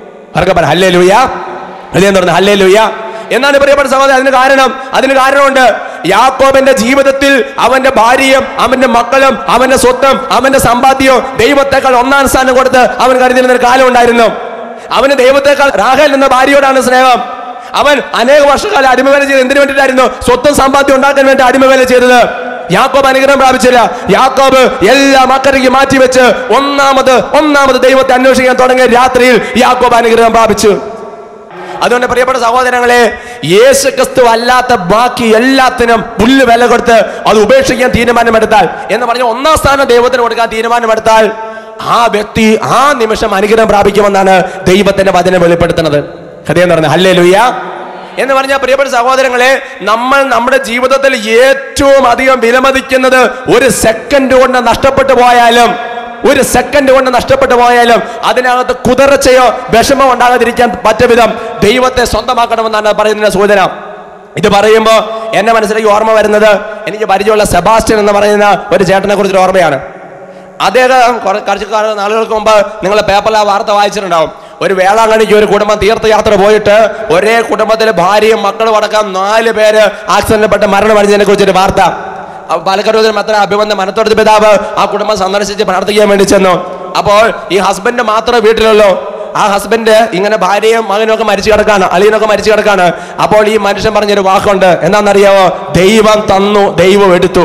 പറ ഹല്ലേ ലൂയ ഹൃദയം തുറന്ന് ഹല്ലേ ലൂയ എന്നാണ് പ്രിയപ്പെട്ട സഹോദരൻ അതിന് കാരണം അതിന് കാരണമുണ്ട് യാക്കോബിന്റെ ജീവിതത്തിൽ അവന്റെ ഭാര്യയും അവന്റെ മക്കളും അവന്റെ സ്വത്തും അവന്റെ സമ്പാദ്യവും ദൈവത്തെക്കാൾ ഒന്നാം സ്ഥാനം കൊടുത്ത് അവൻ കരുതിയിരുന്ന ഒരു കാലം ഉണ്ടായിരുന്നു അവന് ദൈവത്തെക്കാൾ രാഹേൽ എന്ന ഭാര്യയോടാണ് സ്നേഹം അവൻ അനേക വർഷക്കാലം അടിമവേല ചെയ്ത് എന്തിനു വേണ്ടിയിട്ടായിരുന്നു സ്വത്തും സമ്പാദ്യം ഉണ്ടാക്കാൻ വേണ്ടി അടിമവേല ചെയ്തത് യാക്കോബ് അനുഗ്രഹം പ്രാപിച്ചില്ല യാക്കോബ് എല്ലാം അക്കരയ്ക്ക് മാറ്റിവെച്ച് ഒന്നാമത് ഒന്നാമത് ദൈവത്തെ അന്വേഷിക്കാൻ തുടങ്ങിയ രാത്രിയിൽ യാക്കോബ് അനുഗ്രഹം പ്രാപിച്ചു അതുകൊണ്ട് പ്രിയപ്പെട്ട സഹോദരങ്ങളെ യേശു ക്രിസ്തു അല്ലാത്ത ബാക്കി എല്ലാത്തിനും പുല്ല് വില കൊടുത്ത് അത് ഉപേക്ഷിക്കാൻ തീരുമാനമെടുത്താൽ എന്ന് പറഞ്ഞ ഒന്നാം സ്ഥാനം ദൈവത്തിന് കൊടുക്കാൻ തീരുമാനമെടുത്താൽ ആ വ്യക്തി ആ നിമിഷം അനുഗ്രഹം പ്രാപിക്കുമെന്നാണ് ദൈവത്തിന്റെ വചനം വെളിപ്പെടുത്തുന്നത് ഹൃദയം പറഞ്ഞ ഹല്ലേ ലുയ്യ എന്ന് പറഞ്ഞാൽ പ്രിയപ്പെട്ട സഹോദരങ്ങളെ നമ്മൾ നമ്മുടെ ജീവിതത്തിൽ ഏറ്റവും അധികം വിലമതിക്കുന്നത് ഒരു സെക്കൻഡ് കൊണ്ട് നഷ്ടപ്പെട്ടു പോയാലും ഒരു സെക്കൻഡ് കൊണ്ട് നഷ്ടപ്പെട്ടു പോയാലും അതിനകത്ത് കുതിർച്ചയോ വിഷമോ ഉണ്ടാകാതിരിക്കാൻ പറ്റ വിധം ദൈവത്തെ സ്വന്തമാക്കണമെന്നാണ് പറയുന്ന സൂചന ഇത് പറയുമ്പോൾ എന്നെ മനസ്സിലേക്ക് ഓർമ്മ വരുന്നത് എനിക്ക് പരിചയമുള്ള സെബാസ്റ്റ്യൻ എന്ന് പറയുന്ന ഒരു ചേട്ടനെ കുറിച്ചൊരു ഓർമ്മയാണ് അദ്ദേഹം കുറെ- കുറച്ച് കാല- നാളുകൾക്ക് മുമ്പ് നിങ്ങൾ പേപ്പറിൽ ആ വാർത്ത വായിച്ചിട്ടുണ്ടാവും ഒരു വേളാങ്കണ്ണിക്ക് ഒരു കുടുംബം തീർത്ഥയാത്ര പോയിട്ട് ഒരേ കുടുംബത്തിലെ ഭാര്യയും മക്കളും അടക്കം നാല് പേര് ആക്സിഡന്റിൽപ്പെട്ട് മരണമടിച്ചതിനെ കുറിച്ചൊരു വാർത്ത അപ്പൊ പാലക്കാട് അത്ര അഭിമന്യ മനത്തോടത്ത് പിതാവ് ആ കുടുംബം സന്ദർശിച്ച് പ്രാർത്ഥിക്കാൻ വേണ്ടി ചെന്നു അപ്പോൾ ഈ ഹസ്ബൻഡ് മാത്രമേ വീട്ടിലുള്ളൂ ആ ഹസ്ബൻഡ് ഇങ്ങനെ ഭാര്യയും മകനും ഒക്കെ മരിച്ചു കിടക്കാണ് അളിയനൊക്കെ മരിച്ചു കിടക്കാണ് അപ്പോൾ ഈ മനുഷ്യൻ പറഞ്ഞൊരു വാക്കുണ്ട് എന്താണെന്നറിയാവോ ദൈവം തന്നു ദൈവം എടുത്തു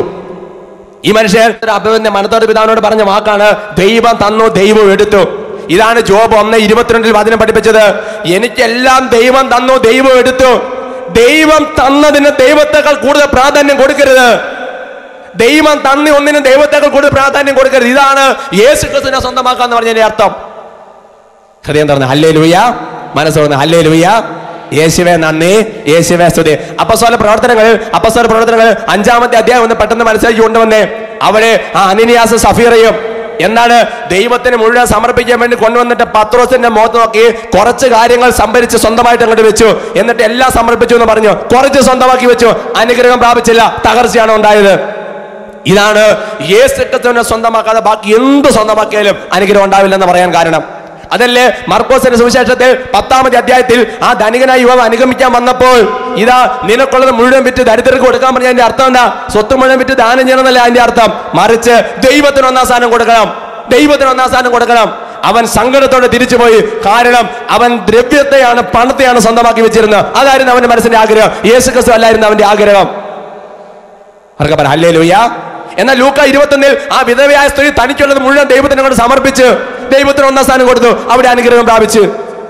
ഈ മനുഷ്യൻ ഒരു അഭിമന്യ മനത്തോട് പിതാവിനോട് പറഞ്ഞ വാക്കാണ് ദൈവം തന്നു ദൈവം എടുത്തു ഇതാണ് ജോബ് ഒന്ന് ഇരുപത്തിരണ്ടിൽ വചനം പഠിപ്പിച്ചത് എനിക്കെല്ലാം ദൈവം തന്നു ദൈവം എടുത്തു ദൈവം തന്നതിന് ദൈവത്തെക്കാൾ കൂടുതൽ പ്രാധാന്യം കൊടുക്കരുത് ദൈവം തന്നി ഒന്നിനും ദൈവത്തെക്കാൾ കൂടുതൽ പ്രാധാന്യം കൊടുക്കരുത് ഇതാണ് യേശു ക്രിസ്തുവിനെ സ്വന്തമാക്കാന്ന് പറഞ്ഞതിന്റെ അർത്ഥം ഹൃദയം തുറന്ന് ഹല്ലേ ലൂയ മനസ്സ് തുറന്ന് ഹല്ലേ ലൂയ യേശുവെ നന്ദി യേശുവെ സ്തുതി അപ്പസ്വല പ്രവർത്തനങ്ങൾ അപ്പസ്വല പ്രവർത്തനങ്ങൾ അഞ്ചാമത്തെ അധ്യായം ഒന്ന് പെട്ടെന്ന് മനസ്സിലാക്കി കൊണ്ടുവന്നേ അവിടെ ആ അനിനിയാസ് സഫീറയും എന്താണ് ദൈവത്തിന് മുഴുവൻ സമർപ്പിക്കാൻ വേണ്ടി കൊണ്ടുവന്നിട്ട് പത്രോസിന്റെ മുഖത്ത് നോക്കി കുറച്ച് കാര്യങ്ങൾ സംഭരിച്ച് സ്വന്തമായിട്ട് അങ്ങോട്ട് വെച്ചു എന്നിട്ട് എല്ലാം സമർപ്പിച്ചു എന്ന് പറഞ്ഞു കുറച്ച് സ്വന്തമാക്കി വെച്ചു അനുഗ്രഹം പ്രാപിച്ചില്ല തകർച്ചയാണ് ഉണ്ടായത് ഇതാണ് യേശുക്രിസ്തുവിനെ സ്വന്തമാക്കാതെ ബാക്കി എന്ത് സ്വന്തമാക്കിയാലും അനുഗ്രഹം ഉണ്ടാവില്ലെന്ന് പറയാൻ കാരണം അതല്ലേ മർക്കോസിന്റെ സുവിശേഷത്തിൽ പത്താമത്തെ അധ്യായത്തിൽ ആ ധനികനായ യുവാവ് അനുഗമിക്കാൻ വന്നപ്പോൾ ഇതാ നിനക്കുള്ളത് മുഴുവൻ വിറ്റ് ദരിദ്രർക്ക് കൊടുക്കാൻ പറഞ്ഞ അതിന്റെ അർത്ഥം എന്താ സ്വത്ത് മുഴുവൻ വിറ്റ് ദാനം ചെയ്യണമെന്നല്ല അതിന്റെ അർത്ഥം മറിച്ച് ദൈവത്തിന് ഒന്നാം സ്ഥാനം കൊടുക്കണം ദൈവത്തിന് ഒന്നാം സ്ഥാനം കൊടുക്കണം അവൻ സങ്കടത്തോടെ തിരിച്ചുപോയി കാരണം അവൻ ദ്രവ്യത്തെയാണ് പണത്തെയാണ് സ്വന്തമാക്കി വെച്ചിരുന്നത് അതായിരുന്നു അവന്റെ മനസ്സിന്റെ ആഗ്രഹം യേശു ക്രിസ്തു അല്ലായിരുന്നു അവന്റെ ആഗ്രഹം അവർക്ക് പറ ഹല്ലേ ലൂയ എന്നാൽ ലൂക്ക ഇരുപത്തൊന്നിൽ ആ വിധവയായ സ്ത്രീ തനിക്കുള്ളത് മുഴുവൻ ദൈവത്തിന് കൊണ്ട് സമർപ്പിച്ച് ദൈവത്തിന് ഒന്നാം സ്ഥാനം കൊടുത്തു അവിടെ അനുഗ്രഹം പ്രാപിച്ചു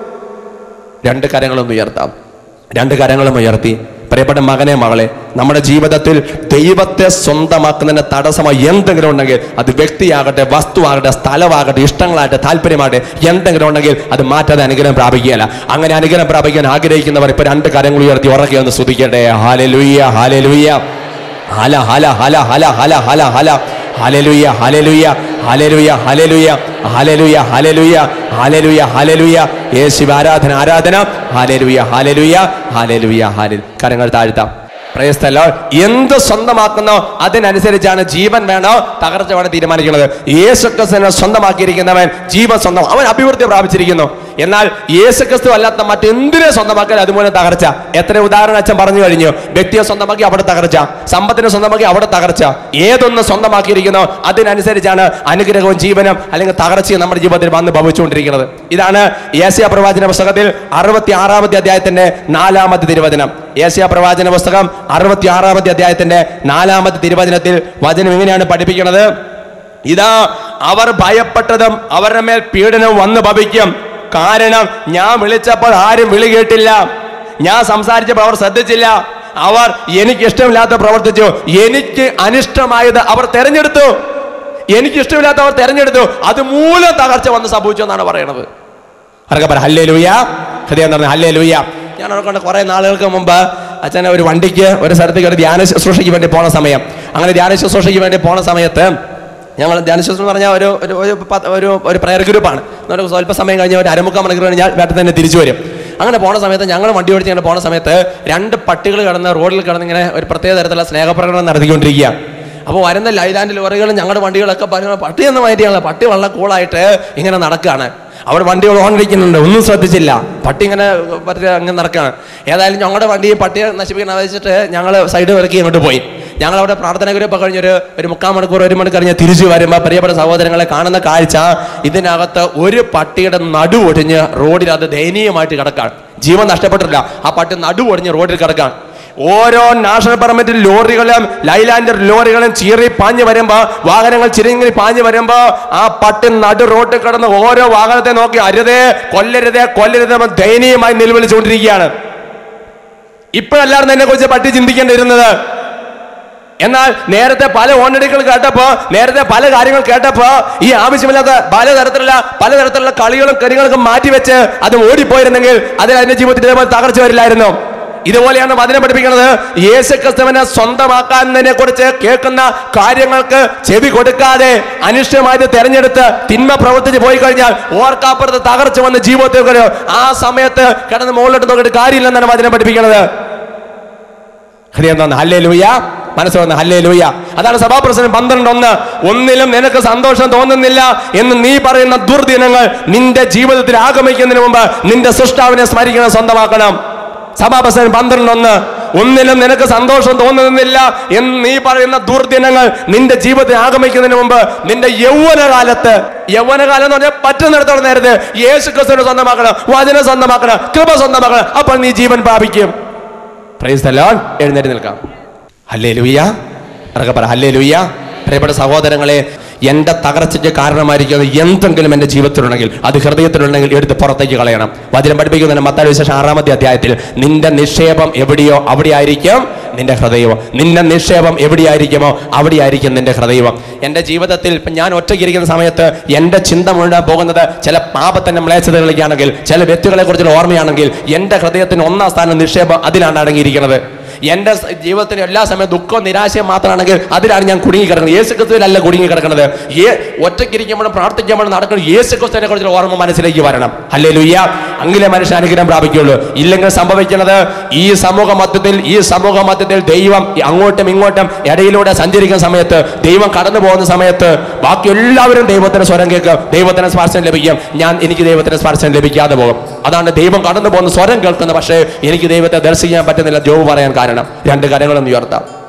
രണ്ട് കരങ്ങളും ഉയർത്താം രണ്ട് കരങ്ങളും ഉയർത്തി പ്രിയപ്പെട്ട മകനെ മകളെ നമ്മുടെ ജീവിതത്തിൽ ദൈവത്തെ സ്വന്തമാക്കുന്നതിന് തടസ്സമായി എന്തെങ്കിലും ഉണ്ടെങ്കിൽ അത് വ്യക്തിയാകട്ടെ വസ്തുവാകട്ടെ സ്ഥലമാകട്ടെ ഇഷ്ടങ്ങളാകട്ടെ താല്പര്യമാകട്ടെ എന്തെങ്കിലും ഉണ്ടെങ്കിൽ അത് മാറ്റാതെ അനുഗ്രഹം പ്രാപിക്കുകയല്ല അങ്ങനെ അനുഗ്രഹം പ്രാപിക്കാൻ ആഗ്രഹിക്കുന്നവർ ഇപ്പൊ രണ്ട് കരങ്ങൾ ഉയർത്തി ഉറക്കെ ഒന്ന് സ്തുതിക്കട്ടെ ഹാലെ ലുയ്യ ഹാലെ ലുയ്യ ഹല ഹല ഹല ഹല ഹല ഹല ഹല ഹലലുയ ഹലലുയ ഹലലുയ ഹലലുയ ഹലലുയ ഹലലുയ ഹലലുയ ഹലലുയ യേശുവ ആരാധന ആരാധന ഹലലുയ ഹലലുയ ഹലലുയ ഹലൽ കരങ്ങൾ താഴ്ത്താം പ്രയസ്ഥല്ലോ എന്ത് സ്വന്തമാക്കുന്നോ അതിനനുസരിച്ചാണ് ജീവൻ വേണോ തകർച്ച വേണോ തീരുമാനിക്കുന്നത് യേശുക്രിസ്തുവിനെ സ്വന്തമാക്കിയിരിക്കുന്നവൻ ജീവൻ സ്വന്തം അവൻ അഭിവൃദ്ധി പ്രാപിച്ചിരിക്കുന്നു എന്നാൽ യേശുക്രിസ്തു അല്ലാത്ത മറ്റെന്തിനെ സ്വന്തമാക്കാൻ അതുമൂലം തകർച്ച എത്ര ഉദാഹരണം അച്ഛൻ പറഞ്ഞു കഴിഞ്ഞു വ്യക്തിയെ സ്വന്തമാക്കി അവിടെ തകർച്ച സമ്പത്തിനെ സ്വന്തമാക്കി അവിടെ തകർച്ച ഏതൊന്ന് സ്വന്തമാക്കിയിരിക്കുന്നോ അതിനനുസരിച്ചാണ് അനുഗ്രഹവും ജീവനും അല്ലെങ്കിൽ തകർച്ചയും നമ്മുടെ ജീവിതത്തിൽ വന്ന് ഭവിച്ചുകൊണ്ടിരിക്കുന്നത് ഇതാണ് ഏഷ്യ പ്രവാചന പുസ്തകത്തിൽ അറുപത്തി ആറാമത്തെ അധ്യായത്തിന്റെ നാലാമത്തെ തിരുവചനം ഏഷ്യ പ്രവാചന പുസ്തകം അറുപത്തി ആറാമത്തെ അധ്യായത്തിന്റെ നാലാമത്തെ തിരുവചനത്തിൽ വചനം എങ്ങനെയാണ് പഠിപ്പിക്കുന്നത് ഇതാ അവർ ഭയപ്പെട്ടതും അവരുടെ മേൽ പീഡനവും വന്നു ഭവിക്കും കാരണം ഞാൻ വിളിച്ചപ്പോൾ ആരും വിളി കേട്ടില്ല ഞാൻ സംസാരിച്ചപ്പോൾ അവർ ശ്രദ്ധിച്ചില്ല അവർ എനിക്ക് ഇഷ്ടമില്ലാത്ത പ്രവർത്തിച്ചു എനിക്ക് അനിഷ്ടമായത് അവർ തെരഞ്ഞെടുത്തു എനിക്ക് ഇഷ്ടമില്ലാത്ത അവർ തെരഞ്ഞെടുത്തു അത് മൂലം തകർച്ച വന്ന് സംഭവിച്ചു എന്നാണ് പറയുന്നത് അവരൊക്കെ പറ ഹല്ലേ ലൂയ ഹൃദയം പറഞ്ഞ ഹല്ലേ ലൂയ ഞാൻ അവിടെ കൊണ്ട് കുറെ നാളുകൾക്ക് മുമ്പ് അച്ഛനെ ഒരു വണ്ടിക്ക് ഒരു സ്ഥലത്തേക്ക് ഒരു ധ്യാന ശുശ്രൂഷയ്ക്ക് വേണ്ടി പോണ സമയം അങ്ങനെ ധ്യാന ശുശ്രൂഷയ്ക്ക് വേണ്ടി പോണ സമയത്ത് ഞങ്ങൾ ധ്യാന ശുശ്രൂഷ എന്ന് പറഞ്ഞാൽ ഒരു ഒരു ഒരു പത്ത്- ഒരു ഒരു പ്രയർ ഗ്രൂപ്പാണ് എന്നിട്ട് സ്വല്പ സമയം കഴിഞ്ഞ് ഒരു അരമുക്കാൽ മണിക്കൂർ കഴിഞ്ഞാൽ വീട്ടിൽ തന്നെ തിരിച്ചു വരും അങ്ങനെ പോണ സമയത്ത് ഞങ്ങൾ വണ്ടി ഓടിച്ച് ഇങ്ങനെ പോണ സമയത്ത് രണ്ട് പട്ടികൾ കിടന്ന് റോഡിൽ കിടന്ന് ഇങ്ങനെ ഒരു പ്രത്യേക തരത്തിലുള്ള സ്നേഹപ്രകടനം നടത്തിക്കൊണ്ടിരിക്കുക അപ്പോൾ വരുന്ന ലൈലാൻഡ് ലോറികളും ഞങ്ങളുടെ വണ്ടികളൊക്കെ പറയുന്നത് പട്ടി എന്ന് മാറ്റിയാണ് പട്ടി വളരെ കൂളായിട്ട് ഇങ്ങനെ നടക്കുകയാണ് അവിടെ വണ്ടി ഓൺ അടിക്കുന്നുണ്ട് ഒന്നും ശ്രദ്ധിച്ചില്ല പട്ടി ഇങ്ങനെ പറ്റി അങ്ങനെ നടക്കുകയാണ് ഏതായാലും ഞങ്ങളുടെ വണ്ടി പട്ടിയെ നശിപ്പിക്കാൻ വെച്ചിട്ട് ഞങ്ങൾ സൈഡ് ഇറക്കി ഇങ്ങോട്ട് പോയി ഞങ്ങൾ അവിടെ പ്രാർത്ഥന ഗ്രൂപ്പ് കഴിഞ്ഞൊരു ഒരു മുക്കാൽ മണിക്കൂർ ഒരു മണിക്കൂർ കഴിഞ്ഞ് തിരിച്ചു വരുമ്പോൾ പ്രിയപ്പെട്ട സഹോദരങ്ങളെ കാണുന്ന കാഴ്ച ഇതിനകത്ത് ഒരു പട്ടിയുടെ നടു ഒടിഞ്ഞ് റോഡിൽ അത് ദയനീയമായിട്ട് കിടക്കാണ് ജീവൻ നഷ്ടപ്പെട്ടിട്ടില്ല ആ പട്ടി നടു ഒടിഞ്ഞ് റോഡിൽ കിടക്കാണ് ഓരോ നാഷണൽ പെർമിറ്റ് ലോറികളും ലൈലാൻഡർ ലോറികളും ചീറി പാഞ്ഞു വരുമ്പോ വാഹനങ്ങൾ ചിരിങ്ങി പാഞ്ഞു വരുമ്പോ ആ പട്ടി നടു റോട്ടിൽ കിടന്ന് ഓരോ വാഹനത്തെ നോക്കി അരുതേ കൊല്ലരുതേ കൊല്ലരുതേ എന്ന് ദയനീയമായി നിലവിളിച്ചുകൊണ്ടിരിക്കുകയാണ് ഇപ്പോഴല്ലായിരുന്നു എന്നെ കുറിച്ച് പട്ടി ചിന്തിക്കേണ്ടിയിരുന്നത് എന്നാൽ നേരത്തെ പല ഓണടികൾ കേട്ടപ്പോ നേരത്തെ പല കാര്യങ്ങൾ കേട്ടപ്പോ ഈ ആവശ്യമില്ലാത്ത പലതരത്തിലുള്ള പലതരത്തിലുള്ള കളികളും കരികളൊക്കെ മാറ്റിവെച്ച് അത് ഓടിപ്പോയിരുന്നെങ്കിൽ അതിൽ അതിന്റെ ജീവിതത്തിൽ ഇതേപോലെ തകർച്ച വരില്ലായിരുന്നു ഇതുപോലെയാണ് വചനം പഠിപ്പിക്കുന്നത് യേശു ക്രിസ്തുവിനെ സ്വന്തമാക്കാന്നതിനെ കുറിച്ച് കേൾക്കുന്ന കാര്യങ്ങൾക്ക് ചെവി കൊടുക്കാതെ അനിഷ്ടമായത് തെരഞ്ഞെടുത്ത് തിന്മ പ്രവർത്തിച്ച് പോയി കഴിഞ്ഞാൽ ഓർക്കാപ്പുറത്ത് തകർച്ച വന്ന് ജീവിതത്തിൽ വരും. ആ സമയത്ത് കിടന്ന് മുകളിലോട്ട് നോക്കിയിട്ട് കാര്യമില്ലെന്നാണ് വചനം പഠിപ്പിക്കുന്നത് ഹൃദയം തന്ന ഹല്ലേ ലൂയ മനസ്സ് വന്ന ഹല്ലേ ലൂയ അതാണ് സഭാപ്രസനം പന്ത്രണ്ട് ഒന്ന് ഒന്നിലും നിനക്ക് സന്തോഷം തോന്നുന്നില്ല എന്ന് നീ പറയുന്ന ദുർദിനങ്ങൾ നിന്റെ ജീവിതത്തിൽ ആഗമിക്കുന്നതിന് മുമ്പ് നിന്റെ സൃഷ്ടാവിനെ സ്മരിക്കണം സ്വന്തമാക്കണം സഭാപ്രസനം പന്ത്രണ്ട് ഒന്ന് ഒന്നിലും നിനക്ക് സന്തോഷം തോന്നുന്നില്ല എന്ന് നീ പറയുന്ന ദുർദിനങ്ങൾ നിന്റെ ജീവിതത്തിൽ ആഗമിക്കുന്നതിന് മുമ്പ് നിന്റെ യൗവനകാലത്ത് യൗവനകാലം എന്ന് പറഞ്ഞാൽ പറ്റുന്നിടത്തോളം നേരത്തെ യേശു ക്രിസ്തുവിനെ സ്വന്തമാക്കണം വചനം സ്വന്തമാക്കണം കൃപ സ്വന്തമാക്കണം അപ്പോൾ നീ ജീവൻ പ്രാപിക്കും പ്രൈസ് ദ ലോർഡ് എഴുന്നേറ്റ് നിൽക്കാം ഹല്ലേ ലൂയ്യ ഇറക്കെ പറ ഹല്ലേ ലൂയ്യ പ്രിയപ്പെട്ട സഹോദരങ്ങളെ എന്റെ തകർച്ചയ്ക്ക് കാരണമായിരിക്കുന്നത് എന്തെങ്കിലും എന്റെ ജീവിതത്തിലുണ്ടെങ്കിൽ അത് ഹൃദയത്തിലുണ്ടെങ്കിൽ എടുത്ത് പുറത്തേക്ക് കളയണം വചനം പഠിപ്പിക്കുന്നതിന് മത്തായ വിശേഷം ആറാമത്തെ അധ്യായത്തിൽ നിന്റെ നിക്ഷേപം എവിടെയോ അവിടെ ആയിരിക്കും നിന്റെ ഹൃദയവും നിന്റെ നിക്ഷേപം എവിടെയായിരിക്കുമോ അവിടെയായിരിക്കും നിന്റെ ഹൃദയവും എൻ്റെ ജീവിതത്തിൽ ഇപ്പം ഞാൻ ഒറ്റയ്ക്കിരിക്കുന്ന സമയത്ത് എൻ്റെ ചിന്ത മുഴുവൻ പോകുന്നത് ചില പാപത്തിൻ്റെ മ്ലേച്ഛതകളിലേക്കാണെങ്കിൽ ചില വ്യക്തികളെ കുറിച്ചുള്ള ഓർമ്മയാണെങ്കിൽ എൻ്റെ ഹൃദയത്തിന് ഒന്നാം സ്ഥാനം നിക്ഷേപം അതിലാണ് അടങ്ങിയിരിക്കുന്നത് എൻ്റെ സ- ജീവിതത്തിന് എല്ലാ സമയവും ദുഃഖവും നിരാശയും മാത്രമാണെങ്കിൽ അതിലാണ് ഞാൻ കുടുങ്ങി കിടക്കുന്നത് യേശു ക്രിസ്തുവിലല്ല കുടുങ്ങി കിടക്കുന്നത് ഏ ഒറ്റയ്ക്കിരിക്കുമ്പോഴും പ്രാർത്ഥിക്കുമ്പോഴും നടക്കുന്ന യേശു ക്രിസ്തുവിനെ കുറിച്ചുള്ള ഓർമ്മ മനസ്സിലേക്ക് വരണം അല്ലേ ലുയ്യ അങ്കിലെ മനുഷ്യ അനുഗ്രഹം പ്രാപിക്കുള്ളൂ ഇല്ലെങ്കിൽ സംഭവിക്കുന്നത് ഈ സമൂഹ മധ്യത്തിൽ ഈ സമൂഹ മധ്യത്തിൽ ദൈവം അങ്ങോട്ടും ഇങ്ങോട്ടും ഇടയിലൂടെ സഞ്ചരിക്കുന്ന സമയത്ത് ദൈവം കടന്നു പോകുന്ന സമയത്ത് ബാക്കി എല്ലാവരും ദൈവത്തിന് സ്വരം കേൾക്കും ദൈവത്തിന് സ്പർശനം ലഭിക്കും ഞാൻ എനിക്ക് ദൈവത്തിന് സ്പർശനം ലഭിക്കാതെ പോകും അതാണ് ദൈവം കടന്നു പോകുന്ന സ്വരം കേൾക്കുന്ന പക്ഷേ എനിക്ക് ദൈവത്തെ ദർശിക്കാൻ പറ്റുന്നില്ല ജോബ് പറയാൻ കാരണം രണ്ട് കരങ്ങളൊന്ന് ഉയർത്താം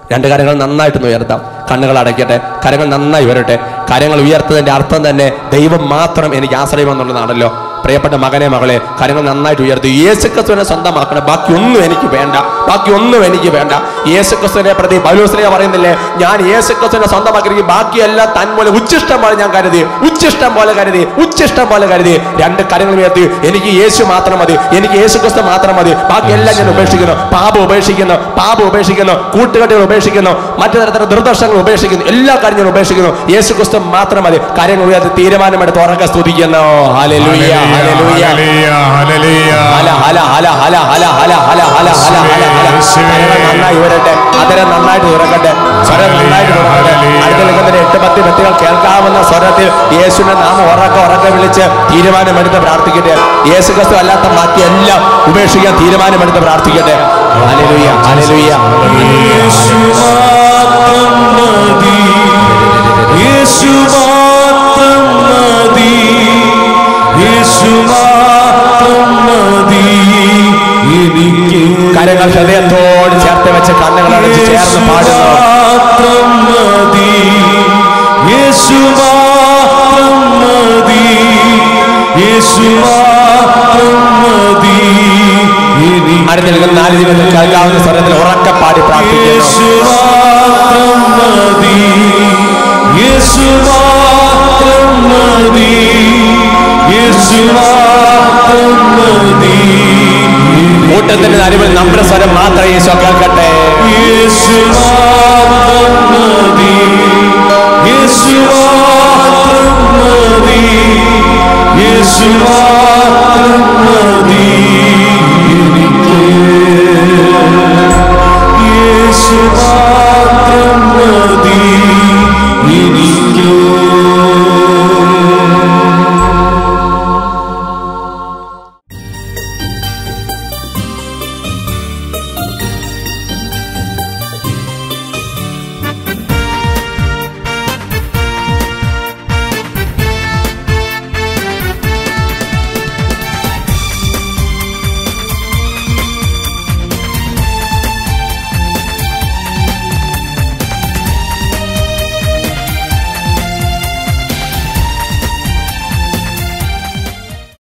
രണ്ട് കാര്യങ്ങൾ നന്നായിട്ടൊന്ന് ഉയർത്താം കണ്ണുകൾ അടയ്ക്കട്ടെ കരങ്ങൾ നന്നായി വരട്ടെ കരങ്ങൾ ഉയർത്തതിന്റെ അർത്ഥം തന്നെ ദൈവം മാത്രം എനിക്ക് ആശ്രയം എന്നുള്ളതാണല്ലോ പ്രിയപ്പെട്ട മകനെ മകളെ കാര്യങ്ങൾ നന്നായിട്ട് ഉയർത്തി യേശുക്രിസ്തുവിനെ സ്വന്തമാക്കണം ബാക്കി ഒന്നും എനിക്ക് വേണ്ട ബാക്കി ഒന്നും എനിക്ക് വേണ്ട യേശുക്രിസ്തുവിനെ പ്രതി പൗലോസ്ലിയ പറയുന്നില്ലേ ഞാൻ യേശുക്രിസ്തുവിനെ സ്വന്തമാക്കി ബാക്കിയെല്ലാം തന്മൂലം ഉച്ചിഷ്ടം പോലെ ഞാൻ കരുതി ഉച്ചിഷ്ടം പോലെ കരുതി ഉച്ചിഷ്ടം പോലെ കരുതി രണ്ട് കാര്യങ്ങൾ ഉയർത്തി എനിക്ക് യേശു മാത്രം മതി എനിക്ക് യേശുക്രിസ്തു മാത്രം മതി ബാക്കിയെല്ലാം ഞാൻ ഉപേക്ഷിക്കുന്നു പാപം ഉപേക്ഷിക്കുന്നു പാപം ഉപേക്ഷിക്കുന്നു കൂട്ടുകെട്ടുകൾ ഉപേക്ഷിക്കുന്നു മറ്റു തരത്തിലുള്ള ദുർദർശങ്ങൾ ഉപേക്ഷിക്കുന്നു എല്ലാ കാര്യങ്ങളും ഉപേക്ഷിക്കുന്നു യേശുക്രിസ്തു മാത്രം മതി കാര്യങ്ങൾ ഉയർത്തി തീരുമാനമെടുത്ത് ഉറക്കെ സ്തുതിക്കുന്നു ഹല്ലേലൂയ ഹല്ലേലൂയ ഹല്ലേലൂയ ഹല ഹല ഹല ഹല ഹല ഹല ഹല ഹല ഹല ഹല ഹല കരങ്ങൾ നന്നായി ഉയരട്ടെ അതരം നന്നായിട്ട് തുറക്കട്ടെ സ്വരം നന്നായിട്ട് തുറക്കട്ടെ അടുത്ത നിൽക്കുന്നതിന് എട്ട് പത്ത് വ്യക്തികൾ കേൾക്കാവുന്ന സ്വരത്തിൽ യേശുവിന്റെ നാമം ഉറക്കെ ഉറക്കെ വിളിച്ച് തീരുമാനമെടുത്ത് പ്രാർത്ഥിക്കട്ടെ യേശു ക്രിസ്തു അല്ലാത്ത ബാക്കി എല്ലാം ഉപേക്ഷിക്കാൻ തീരുമാനമെടുത്ത് പ്രാർത്ഥിക്കട്ടെ ഹല്ലേലൂയ ഹല്ലേലൂയ യേശു മാത്രം മതി യേശു മാത്രം മതി യേശു മാത്രം മതി എനിക്ക് കരങ്ങൾ ഹൃദയത്തോട് ചേർത്ത് വെച്ച് കണ്ണുകൾ അടച്ച് ചേർന്ന് പാടുന്നു മാത്രം മതി യേശു മാത്രം മതി യേശു മാത്രം മതി എനിക്ക് അടുത്ത് നിൽക്കുന്ന നാല് ദിവസം കേൾക്കാവുന്ന സ്വരത്തിൽ ഉറക്കെ പാടി പ്രാർത്ഥിക്കുന്നു യേശു മാത്രം മതി യേശു മാത്രം മതി യേശു മാത്രം മതി കൂട്ടത്തിന്റെ നടുവിൽ നമ്മുടെ സ്വരം മാത്രം യേശു കേൾക്കട്ടെ യേശു